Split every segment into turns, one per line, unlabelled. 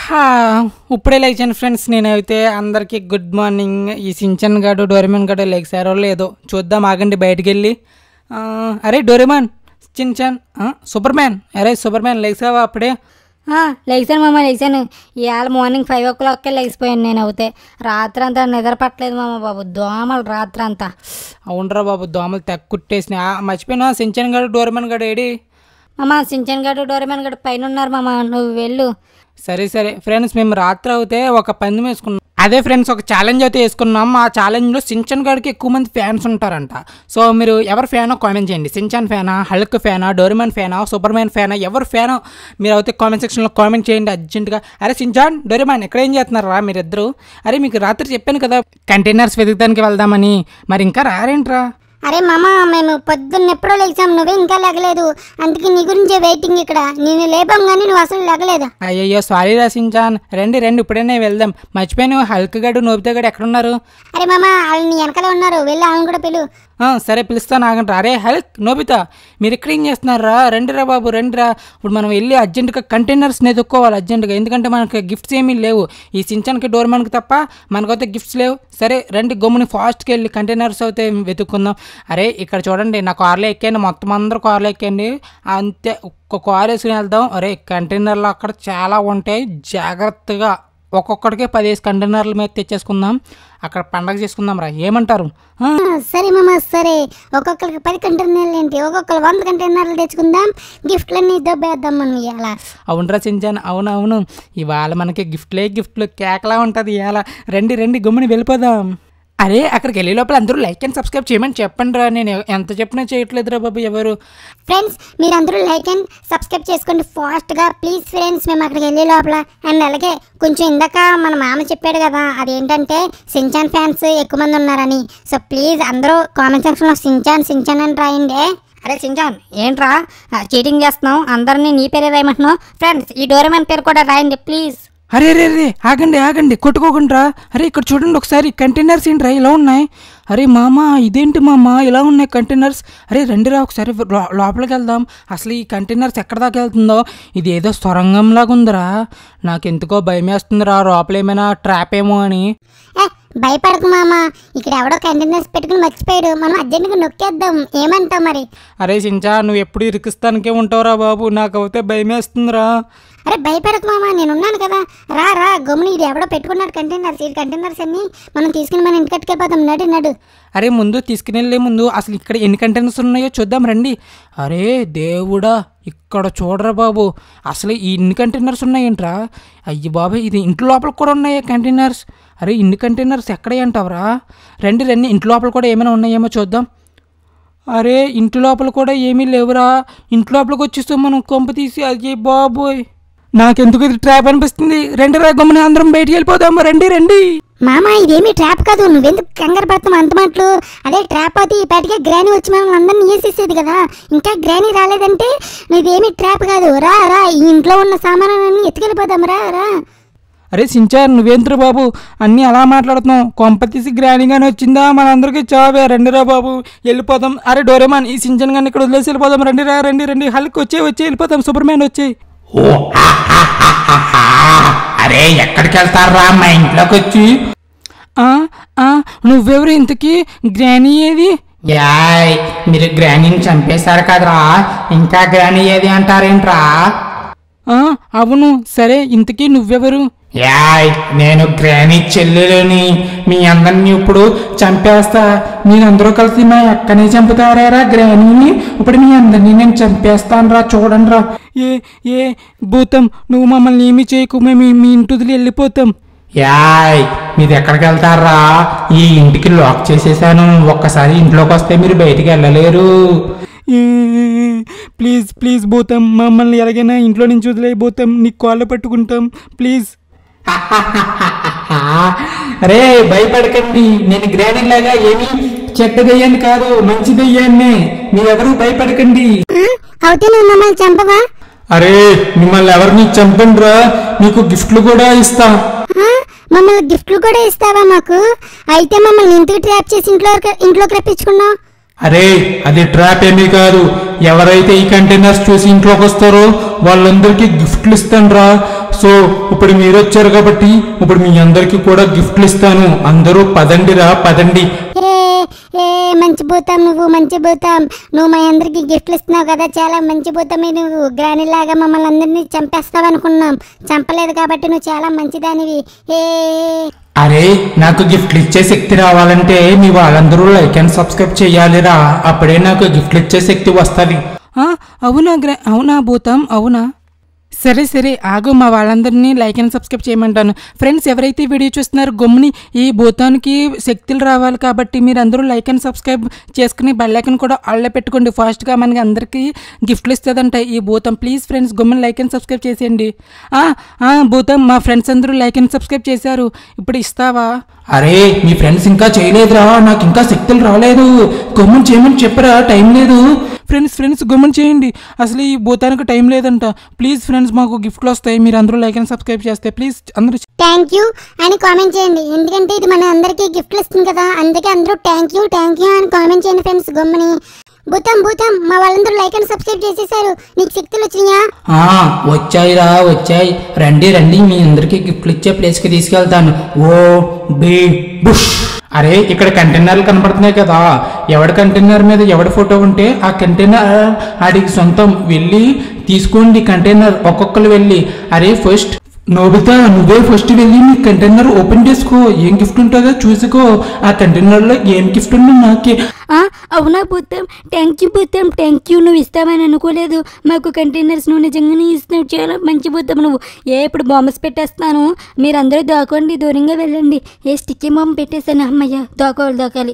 హా, ఇప్పుడే లేచాను ఫ్రెండ్స్ నేనైతే అందరికీ గుడ్ మార్నింగ్ ఈ సించన్ గాడు డోరేమన్ గాడు లేచారో లేదో చూద్దాం ఆగండి బయటికి వెళ్ళి ఆ, అరే డోరేమాన్ చించన్ ఆ, సూపర్ మ్యాన్ అరే సూపర్ మ్యాన్ లేచావా అప్పుడే
లేచాను మామ లేచాను ఇవాళ మార్నింగ్ ఫైవ్ ఓ క్లాక్కే లేచిపోయాను నేను అవుతే రాత్రి అంతా నిద్ర పట్టలేదు మామ బాబు దోమలు రాత్రి అంతా
అవునరా బాబు దోమలు తెగ కుట్టేసినాయి ఆ, మర్చిపోయినా సించన్ గాడు డోరేమన్ గాడు ఏడి
మామ సించన్ గడు డోరేమన్ గడు పైన ఉన్నారు మామ నువ్వు వెళ్ళు
సరే సరే ఫ్రెండ్స్ మేము రాత్రి అయితే ఒక పందెం వేసుకున్నాం అదే ఫ్రెండ్స్ ఒక ఛాలెంజ్ అయితే వేసుకున్నాం ఆ ఛాలెంజ్లో సించన్ గాడికి ఎక్కువ మంది ఫ్యాన్స్ ఉంటారంట సో మీరు ఎవరు ఫ్యానో కామెంట్ చేయండి సించన్ ఫ్యానా హల్క్ ఫ్యానా డోరిమన్ ఫ్యానా సూపర్ మ్యాన్ ఫ్యానా ఎవరు ఫ్యానో మీరు అయితే కామెంట్ సెక్షన్లో కామెంట్ చేయండి అర్జెంటుగా అరే సించాన్ డోరిమాన్ ఎక్కడ ఏం చేస్తున్నారా మీరిద్దరు అరే మీకు రాత్రి చెప్పాను కదా కంటైనర్స్ వెతుకుతానికి వెళ్దామని మరి ఇంకా రారేంట్రా
అరే మామ మేము పొద్దున్న ఎప్పుడో లేచాం నువ్వే ఇంకా లేగలేదు అందుకే నీ గురించే వెయిటింగ్ ఇక్కడ నేను లేపాం కానీ నువ్వు అసలు లేగలేదు
అయ్యయ్యో సారీ రా సించాన్ రండి రండి ఇప్పుడైనా వెళ్దాం మర్చిపోయాను హల్క్ గడు నోబితా గడు ఎక్కడున్నారు
అరే మామ వాళ్ళు నీ వెనకాలే ఉన్నారు వెళ్ళి వాళ్ళని కూడా పిలు
ఆ, సరే పిలుస్తాను ఆగండి అరే హెల్త్ నోబితా మీరు ఇక్కడ ఏం చేస్తున్నారా రండిరా బాబు రండిరా ఇప్పుడు మనం వెళ్ళి అర్జెంటుగా కంటైనర్స్ని ఎదుక్కోవాలి అర్జెంటుగా ఎందుకంటే మనకి గిఫ్ట్స్ ఏమీ లేవు ఈ సించాన్కి డోర్మన్కి తప్ప మనకైతే గిఫ్ట్స్ లేవు సరే రండి గమ్ముని ఫాస్ట్కి వెళ్ళి కంటైనర్స్ అయితే వెతుక్కుందాం అరే ఇక్కడ చూడండి నా కార్లో ఎక్కండి మొత్తం అందరూ కార్లో ఎక్కండి అంతే ఒక్క కార్ వేసుకుని వెళ్దాం అరే కంటైనర్లు అక్కడ చాలా ఉంటాయి జాగ్రత్తగా ఒక్కొక్కడికే పదిహేను కంటైనర్ల మీద తెచ్చేసుకుందాం అక్కడ పండగ చేసుకుందాం రా ఏమంటారు ఆ?
ఆ, సరే మామ సరే ఒక్కొక్కరికి పది కంటైనర్లు ఏంటి ఒక్కొక్కరు వంద కంటైనర్లు తెచ్చుకుందాం గిఫ్ట్లన్నీ దొబ్బేద్దాం మనం ఇవాళ
అవునరా చించాను అవును అవును ఇవాళ మనకి గిఫ్ట్లే గిఫ్ట్లు కేకలా ఉంటుంది ఇవాళ రండి రండి గమ్ముని వెళ్ళిపోదాం అరే అక్కడికి వెళ్ళే లోపల అందరూ లైక్ అండ్ సబ్స్క్రైబ్ చేయమని చెప్పండి రా నేను ఎంత చెప్పినా చేయట్లేదురా బాబు ఎవరు
ఫ్రెండ్స్ మీరు అందరూ లైక్ అండ్ సబ్స్క్రైబ్ చేసుకోండి ఫాస్ట్గా ప్లీజ్ ఫ్రెండ్స్ మేము అక్కడికి వెళ్ళే లోపల అండ్ అలాగే కొంచెం ఇందాక మన మామ చెప్పాడు కదా అదేంటంటే సించాన్ ఫ్యాన్స్ ఎక్కువ మంది ఉన్నారని సో ప్లీజ్ అందరూ కామెంట్ సెక్షన్లో సించాన్ సించాన్ అని రాయండి
అరే సించాన్ ఏంట్రా చీటింగ్ చేస్తున్నావు అందరినీ నీ పేరే రాయమంటున్నావు ఫ్రెండ్స్ ఈ డోరేమన్ పేరు కూడా రాయండి ప్లీజ్
అరే రే రే ఆగండి ఆగండి కొట్టుకోకుండా రా అరే ఇక్కడ చూడండి ఒకసారి కంటైనర్స్ ఏంట్రా ఇలా ఉన్నాయి అరే మామ ఇదేంటి మామ ఇలా ఉన్నాయి కంటైనర్స్ అరే రండిరా ఒకసారి లో- లోపలికి వెళ్దాం అసలు ఈ కంటైనర్స్ ఎక్కడ దాకా వెళ్తుందో ఇది ఏదో సొరంగంలాగా ఉందిరా నాకు ఎందుకో భయం వేస్తుందిరా లోపల ఏమైనా ట్రాప్ ఏమో అని
ఏ భయపడకు మామ ఇక్కడ ఎవడో కంటైనర్స్ పెట్టుకుని మర్చిపోయాడు మనం అర్జెంట్గా నొక్కేద్దాం ఏమంటావు మరి
అరే సించా నువ్వు ఎప్పుడు ఇరికిస్తానికే ఉంటావురా బాబు నాకు అయితే భయం వేస్తుందిరా
అరే భయపడకు మామ నేను ఉన్నాను కదా రా రా గమ్ముని ఇది ఎవడో పెట్టుకున్నాడు కంటైనర్స్ ఈ కంటైనర్స్ అన్ని మనం తీసుకుని మన ఇంటికి కట్టుకెళ్ళిపోతాం నడు నడు
అరే ముందు తీసుకుని ముందు అసలు ఇక్కడ ఎన్ని కంటైనర్స్ ఉన్నాయో చూద్దాం రండి అరే దేవుడా ఇక్కడ చూడరా బాబు అసలు ఈ ఇన్ని కంటైనర్స్ ఉన్నాయేంట్రా అయ్యి బాబు ఇది ఇంటి లోపల కూడా ఉన్నాయి కంటైనర్స్ అరే ఇన్ని కంటైనర్స్ ఎక్కడ అంటావురా రండి రండి ఇంటి లోపల కూడా ఏమైనా ఉన్నాయేమో చూద్దాం అరే ఇంటి లోపల కూడా ఏమీ లేవురా ఇంటి లోపలికి వచ్చేస్తే మనం కొంప తీసి అయ్యి బాబోయ్ నాకెందుకు ఇది ట్రాప్ అనిపిస్తుంది రండి రా గమ్మున అందరం బయటికి వెళ్ళిపోదాము రండి రండి
మామ ఇదేమి ట్రాప్ కాదు నువ్వెందుకు కంగారు పడతావు అంత మాటలు అదే ట్రాప్ అయితే ఈ పాటికే గ్రాని వచ్చి మనం అందరిని వేసేసేది కదా ఇంకా గ్రాని రాలేదంటే ఇదేమి ట్రాప్ కాదు రా రా ఈ ఇంట్లో ఉన్న సామానాన్ని ఎత్తుకెళ్ళిపోదాం రా రా
అరే సించార్ నువ్వేంద్ర బాబు అన్నీ అలా మాట్లాడుతున్నావు కొంప తీసి గ్రాండ్గానే వచ్చిందా మనందరికీ చావే రండిరా బాబు వెళ్ళిపోదాం అరే డోరేమాన్ ఈ సించన్ గాని ఇక్కడ వదిలేసి వెళ్ళిపోదాం రండిరా రండి రండి హల్క్ వచ్చే వచ్చి వెళ్ళిపోతాం సూపర్ మ్యాన్ వచ్చి
ఓ ఆహాహాహాహా. అరే ఎక్కడికి వెళ్తారా మా ఇంట్లోకి వచ్చి
ఆ, ఆ, నువ్వెవరు ఇంతకీ గ్రానీ ఏది
యాయ్ మీరు గ్రానీని చంపేశారు కదరా ఇంకా గ్రానీ ఏది అంటారేంట్రా
ఆ, అవును సరే ఇంతకీ నువ్వెవరు
యాయ్ నేను గ్రానీ చెల్లెలని మీ అందరిని ఇప్పుడు చంపేస్తా మీరందరూ కలిసి మా అక్కని చంపుతారా గ్రానీని ఇప్పుడు మీ అందరినీ నేను చంపేస్తాను రా చూడండి రా
ఏ ఏ భూతం నువ్వు మమ్మల్ని ఏమీ చేయకు మేము మీ ఇంటి వదిలి వెళ్ళిపోతాం
యాయ్ మీరు ఎక్కడికి వెళ్తారా ఈ ఇంటికి లాక్ చేసేసాను ఒక్కసారి ఇంట్లోకి వస్తే మీరు బయటికి వెళ్ళలేరు
ఏ, ప్లీజ్ ప్లీజ్ భూతం మమ్మల్ని ఎలాగైనా ఇంట్లో నుంచి వదిలేయబోతాం నీకు కాళ్ళు పట్టుకుంటాం ప్లీజ్
అరే భయపడకండి నేను గ్రాని లాగా ఏమి చెడ్డదయ్యాన్ని కాదు మంచిదయ్యాన్ని మీరెవరూ భయపడకండి
అవుతే నువ్వు మమ్మల్ని చంపవా
అరే మిమ్మల్ని ఎవరిని చంపండిరా మీకు గిఫ్ట్లు కూడా ఇస్తా
ఆ, మమ్మల్ని గిఫ్ట్లు కూడా ఇస్తావా మాకు అయితే మమ్మల్ని ఇంటికి ట్రాప్ చేసి ఇంట్లో ఇంట్లోకి రప్పించుకున్నావు
అరే అది ట్రాప్ ఏమీ కాదు ఎవరైతే ఈ కంటైనర్స్ చూసి ఇంట్లోకి వస్తారో వాళ్ళందరికీ గిఫ్ట్లు ఇస్తాను రా సో ఇప్పుడు మీరు వచ్చారు కాబట్టి ఇప్పుడు మీ అందరికీ కూడా గిఫ్ట్లు ఇస్తాను అందరూ పదండి రా పదండి
ఏ ఏ మంచి భూతం నువ్వు మంచి భూతం నువ్వు మా అందరికి గిఫ్ట్లు ఇస్తున్నావు కదా చాలా మంచి భూతమే నువ్వు గ్రానీలాగా మమ్మల్ని అందరినీ చంపేస్తావు అనుకున్నాం చంపలేదు కాబట్టి నువ్వు చాలా మంచిదానివి ఏ
అరే నాకు గిఫ్ట్లు ఇచ్చే శక్తి రావాలంటే మీ వాళ్ళందరూ లైక్ అండ్ సబ్స్క్రైబ్ చేయాలిరా అప్పుడే నాకు గిఫ్ట్లు ఇచ్చే శక్తి వస్తుంది
ఆ, అవునా గ్ర అవునా భూతం అవునా సరే సరే ఆగు మా వాళ్ళందరినీ లైక్ అండ్ సబ్స్క్రైబ్ చేయమంటాను ఫ్రెండ్స్ ఎవరైతే ఈ వీడియో చూస్తున్నారో గమ్ముని ఈ భూతానికి శక్తులు రావాలి కాబట్టి మీరు అందరూ లైక్ అండ్ సబ్స్క్రైబ్ చేసుకుని బెల్లైకన్ కూడా ఆళ్ళే పెట్టుకోండి ఫాస్ట్గా మనకి అందరికీ గిఫ్ట్లు ఇస్తుందంట ఈ భూతం ప్లీజ్ ఫ్రెండ్స్ గమ్ముని లైక్ అండ్ సబ్స్క్రైబ్ చేసేయండి ఆ, ఆ, భూతం మా ఫ్రెండ్స్ అందరూ లైక్ అండ్ సబ్స్క్రైబ్ చేశారు ఇప్పుడు ఇస్తావా
అరే మీ ఫ్రెండ్స్ ఇంకా చేయలేదురా నాకు ఇంకా శక్తులు రాలేదు గమ్మున చేయమని చెప్పరా టైం లేదు
ఫ్రెండ్స్ ఫ్రెండ్స్ గమని చేయండి అసలు ఈ భూతానికి టైం లేదంట ప్లీజ్ ఫ్రెండ్స్ మాకు గిఫ్ట్లు వస్తాయి మీరు అందరూ లైక్ అండ్ సబ్స్క్రైబ్ చేస్తే ప్లీజ్ అందరూ
థ్యాంక్ యూ అని కామెంట్ చేయండి ఎందుకంటే ఇది మన అందరికీ గిఫ్ట్లు ఇస్తుంది కదా అందుకే అందరూ థ్యాంక్ యూ థ్యాంక్ యూ అని కామెంట్ చేయండి ఫ్రెండ్స్ గమ్మని భూతం భూతం మా వాళ్ళందరూ లైక్ అండ్ సబ్స్క్రైబ్ చేసేసారు నీకు శక్తులు వచ్చినాయా
ఆ, వచ్చాయిరా వచ్చాయి రండి రండి మీ అందరికి గిఫ్ట్లు ఇచ్చే ప్లేస్కి తీసుకెళ్తాను ఓ బి బుష్ అరే ఇక్కడ కంటైనర్లు కనపడుతున్నాయి కదా ఎవడి కంటైనర్ మీద ఎవడి ఫోటో ఉంటే ఆ కంటైనర్ ఆడికి సొంతం వెళ్ళి తీసుకోండి కంటైనర్ ఒక్కొక్కరు వెళ్ళి అరే ఫస్ట్ నోబితా నువ్వే ఫస్ట్ వెళ్ళి నీ కంటైనర్ ఓపెన్ చేసుకో ఏం గిఫ్ట్ ఉంటుందో చూసుకో ఆ కంటైనర్లో ఏం గిఫ్ట్ ఉంది నాకే
ఆ, అవునా భూతం థ్యాంక్ యూ భూతం థ్యాంక్ యూ నువ్వు ఇస్తావని అనుకోలేదు మాకు కంటైనర్స్ నువ్వు నిజంగానే ఇస్తున్నావు చాలా మంచి భూతం నువ్వు ఏ ఇప్పుడు బాంబస్ పెట్టేస్తాను మీరందరూ దాకోండి దూరంగా వెళ్ళండి ఏ స్టిక్కీ బాంబు పెట్టేశాను అమ్మయ్య దాకోవాలి దాకాలి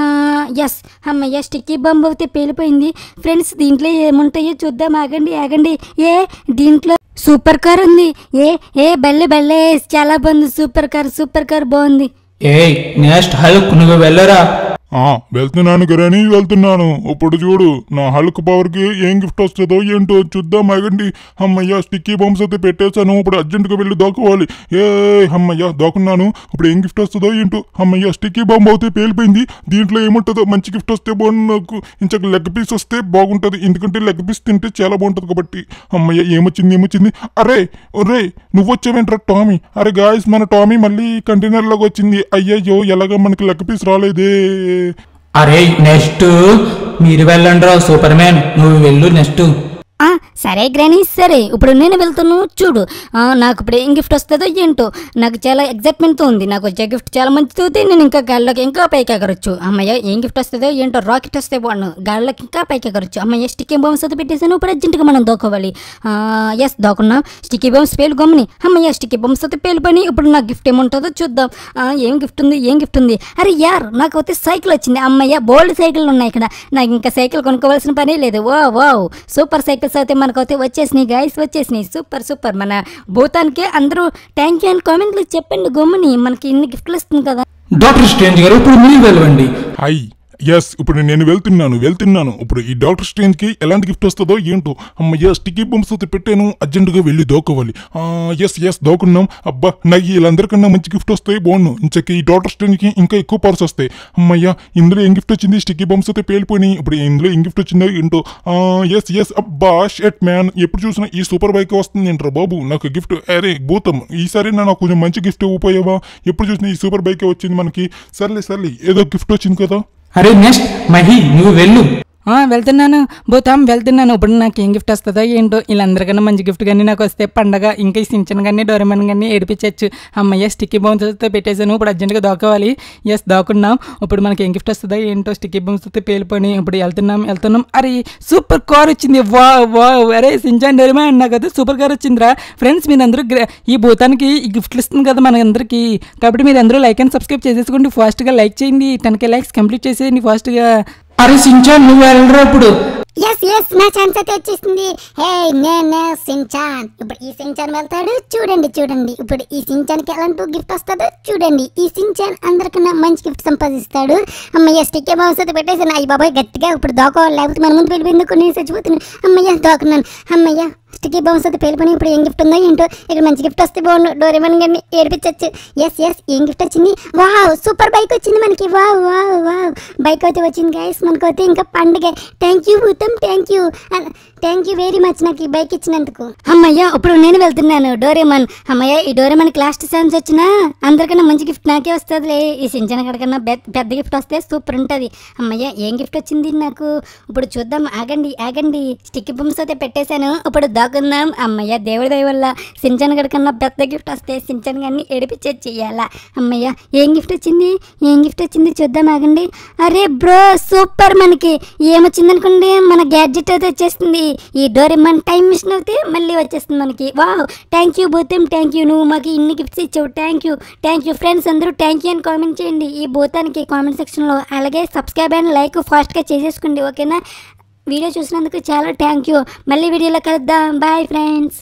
ఎస్ అమ్మయ్య స్టిక్కీ బాంబు అయితే పేలిపోయింది ఫ్రెండ్స్ దీంట్లో ఏముంటాయో చూద్దాం ఆగండి ఆగండి ఏ దీంట్లో సూపర్ కార్ ఉంది ఏ ఏ బల్లె బల్లె చాలా బాగుంది సూపర్ కార్ సూపర్ కార్ బాగుంది
ఏయ్ నెక్స్ట్ హల్క్ నువ్వు వెళ్ళరా
ఆ వెళ్తున్నాను గరణి వెళ్తున్నాను ఇప్పుడు చూడు నా హల్క్ పవర్ కి ఏం గిఫ్ట్ వస్తుందో ఏంటో చూద్దాం ఆగండి అమ్మయ్య స్టిక్కీ బాంబ్స్ అయితే పెట్టేశాను ఇప్పుడు అర్జెంటుగా వెళ్ళి దాక్కోవాలి ఏ అమ్మయ్య దాక్కున్నాను ఇప్పుడు ఏం గిఫ్ట్ వస్తుందో ఏంటో అమ్మయ్య స్టిక్కీ బాంబ్ అయితే పేలిపోయింది దీంట్లో ఏముంటుందో మంచి గిఫ్ట్ వస్తే బాగుంది నాకు ఇంచక లెగ్ పీస్ వస్తే బాగుంటుంది ఎందుకంటే లెగ్ పీస్ తింటే చాలా బాగుంటుంది కాబట్టి అమ్మయ్య ఏమొచ్చింది ఏమొచ్చింది అరే ఒరే నువ్వు వచ్చావేంట్రా టామీ అరే గాయస్ మన టామీ మళ్ళీ కంటైనర్లోకి వచ్చింది అయ్యయ్యో ఎలాగ మనకి లెగ్ పీస్ రాలేదే
అరే నెక్స్ట్ మీరు వెళ్ళండి రా సూపర్ మ్యాన్ నువ్వు వెళ్ళు నెక్స్ట్
ఆ, సరే గ్రానీ సరే ఇప్పుడు నేను వెళ్తాను చూడు ఆ, నాకు ఇప్పుడు ఏం గిఫ్ట్ వస్తుందో ఏంటో నాకు చాలా ఎగ్జైట్మెంట్తో ఉంది నాకు వచ్చే గిఫ్ట్ చాలా మంచిది అవుతుంది నేను ఇంకా గాల్లోకి ఇంకా పైకి ఎగరొచ్చు అమ్మయ్య ఏం గిఫ్ట్ వస్తుందో ఏంటో రాకెట్ వస్తే బాగుండు గాల్లోకి ఇంకా పైకి ఎగరొచ్చు అమ్మయ్య స్టిక్కీ బాంబ్స్ అయితే పెట్టేసాను ఇప్పుడు అర్జెంట్గా మనం దోకోవాలి ఎస్ దోకున్నాం స్టిక్కీ బాంబ్స్ పేలు గమ్ముని అమ్మయ్య స్టిక్కీ బాంబ్స్ అయితే పేలిపోయి ఇప్పుడు నాకు గిఫ్ట్ ఏముంటుందో చూద్దాం ఆ, ఏం గిఫ్ట్ ఉంది ఏం గిఫ్ట్ ఉంది అరే యార్ నాకు అయితే సైకిల్ వచ్చింది అమ్మయ్య బోల్డ్ సైకిల్ ఉన్నాయి ఇక్కడ నాకు ఇంకా సైకిల్ కొనుక్కోవాల్సిన పనే లేదు వా వావ్ సూపర్ సైకిల్స్ అయితే మనకు అయితే వచ్చేసినాయి గైస్ వచ్చేసినాయి సూపర్ సూపర్ మన భూతానికి అందరూ థ్యాంక్ యూ అని కామెంట్లు చెప్పండి గమ్ముని మనకి ఇన్ని గిఫ్ట్లు ఇస్తుంది కదా
డాక్టర్ స్ట్రేంజ్ గారు ఇప్పుడు మీరు వెళ్ళండి
హై ఎస్ ఇప్పుడు నేను వెళ్తున్నాను వెళ్తున్నాను ఇప్పుడు ఈ డాక్టర్ స్ట్రేంజ్ కి ఎలాంటి గిఫ్ట్ వస్తుందో ఏంటో అమ్మయ్య స్టిక్కీ బొమ్స్ అయితే పెట్టాను అర్జెంటుగా వెళ్ళి దోకోవాలి ఎస్ ఎస్ దోకున్నాం అబ్బా నాకు వీళ్ళందరికన్నా మంచి గిఫ్ట్ వస్తాయి బాగున్నాను ఇంచకి ఈ డాక్టర్ స్ట్రేంజ్ కి ఇంకా ఎక్కువ పవర్స్ వస్తాయి అమ్మయ్య ఇందులో ఏం గిఫ్ట్ వచ్చింది స్టిక్కీ బొమ్స్ అయితే పేలిపోయినాయి ఇప్పుడు ఇందులో ఏం గిఫ్ట్ వచ్చిందో ఏంటో ఎస్ ఎస్ అబ్బా షెట్ మ్యాన్ ఎప్పుడు చూసినా ఈ సూపర్ బైక్ వస్తుంది ఏంట్రా బాబు నాకు గిఫ్ట్ అరే భూతం ఈసారి నాకు కొంచెం మంచి గిఫ్ట్ ఇవ్వపోయావా ఎప్పుడు చూసినా ఈ సూపర్ బైక్ వచ్చింది మనకి సర్లే సర్లే ఏదో గిఫ్ట్ వచ్చింది కదా
అరే నెక్స్ట్ మహి నువ్వు వెళ్ళు
ఆ, వెళ్తున్నాను భూతాం వెళ్తున్నాను ఇప్పుడు నాకు ఏం గిఫ్ట్ వస్తుందో ఏంటో వీళ్ళందరికన్నా మంచి గిఫ్ట్ కానీ నాకు వస్తే పండగ ఇంకా ఈ సించన్ కానీ డోరెమన్ కానీ ఏడిపించచ్చు అమ్మయ్య స్టిక్కీ బౌన్స్తో పెట్టేశాను ఇప్పుడు అర్జెంట్గా దాకోవాలి ఎస్ దాకున్నాం ఇప్పుడు మనకి ఏం గిఫ్ట్ వస్తుందో ఏంటో స్టిక్కీ బౌన్స్తో పేలిపోయి ఇప్పుడు వెళ్తున్నాం వెళ్తున్నాం అరే సూపర్ కార్ వచ్చింది వా వా అరే సించాన్ డోరెమన్ నాకు అయితే సూపర్ కార్ వచ్చిందిరా ఫ్రెండ్స్ మీరు అందరూ గ్ర- ఈ భూతానికి ఈ గిఫ్ట్లు ఇస్తుంది కదా మనందరికీ కాబట్టి మీరు అందరూ లైక్ అండ్ సబ్స్క్రైబ్ చేసేసుకోండి ఫాస్ట్గా లైక్ చేయండి టెన్ కే లైక్స్ కంప్లీట్ చేసేయండి ఫాస్ట్గా
అరే సించాన్ నువ్వు వెళ్ళరా ఇప్పుడు
ఎస్ ఎస్ నా ఛాన్స్ అయితే వచ్చేసింది హే నేనే సించాన్ ఇప్పుడు ఈ సించాన్ వెళ్తాడు చూడండి చూడండి ఇప్పుడు ఈ సించాన్కి ఎలాంటి గిఫ్ట్ వస్తుందో చూడండి ఈ సించాన్ అందరికన్నా మంచి గిఫ్ట్ సంపాదిస్తాడు అమ్మయ్య స్టిక్కే బాక్స్ అయితే పెట్టేసాను అయ్యి బాబాయ్ గట్టిగా ఇప్పుడు దోకోవాలి లేకపోతే మన ముందు వెళ్ళిపోయింది కొన్ని చచ్చిపోతున్నాను అమ్మయ్య దోకున్నాను అమ్మయ్య స్టిక్కీ బాక్స్ అయితే పేలిపోయి ఇప్పుడు ఏం గిఫ్ట్ ఉందో ఏంటో ఇక్కడ మంచి గిఫ్ట్ వస్తే బాగుండు డోరేమన్ గారిని ఏడిపించచ్చు ఎస్ ఎస్ ఏం గిఫ్ట్ వచ్చింది వావ్ సూపర్ బైక్ వచ్చింది మనకి వావ్ వావ్ వావ్ బైక్ అయితే వచ్చింది గైస్ మనకైతే ఇంకా పండుగ థ్యాంక్ యూ భూతం thank you thank you very much నాకు ఈ బైక్ ఇచ్చినందుకు
అమ్మయ్య ఇప్పుడు నేను వెళ్తున్నాను డోరేమన్ అమ్మయ్య ఈ డోరేమన్ లాస్ట్ ఛాన్స్ వచ్చినా అందరికన్నా మంచి గిఫ్ట్ నాకే వస్తుందిలే ఈ సించన కడకన్నా పెద్ద గిఫ్ట్ వస్తే సూపర్ ఉంటుంది అమ్మయ్య ఏం గిఫ్ట్ వచ్చింది నాకు ఇప్పుడు చూద్దాం ఆగండి ఆగండి స్టిక్ బొమ్స్ అయితే పెట్టేశాను ఇప్పుడు దాక్కుందాం అమ్మయ్య దేవుడి దయ వల్ల సించన కడకన్నా పెద్ద గిఫ్ట్ వస్తే సించన్ గారిని ఏడిపించేది చెయ్యాలా అమ్మయ్య ఏం గిఫ్ట్ వచ్చింది ఏం గిఫ్ట్ వచ్చింది చూద్దాం ఆగండి అరే బ్రో సూపర్ మనకి ఏమొచ్చింది అనుకోండి మన గ్యాడ్జెట్ అయితే వచ్చేస్తుంది ఈ డోరేమన్ టైం మిషన్ అయితే మళ్ళీ వచ్చేస్తుంది మనకి వావ్ థ్యాంక్ యూ భూతం థ్యాంక్ యూ నువ్వు మాకు ఇన్ని గిఫ్ట్స్ ఇచ్చావు thank you thank you friends అందరూ థ్యాంక్ యూ అని కామెంట్ చేయండి ఈ భూతానికి కామెంట్ సెక్షన్లో అలాగే సబ్స్క్రైబ్ అండ్ లైక్ ఫాస్ట్గా చేసేసుకోండి ఓకేనా వీడియో చూసినందుకు చాలా థ్యాంక్ యూ మళ్ళీ వీడియోలో కలుద్దాం బాయ్ ఫ్రెండ్స్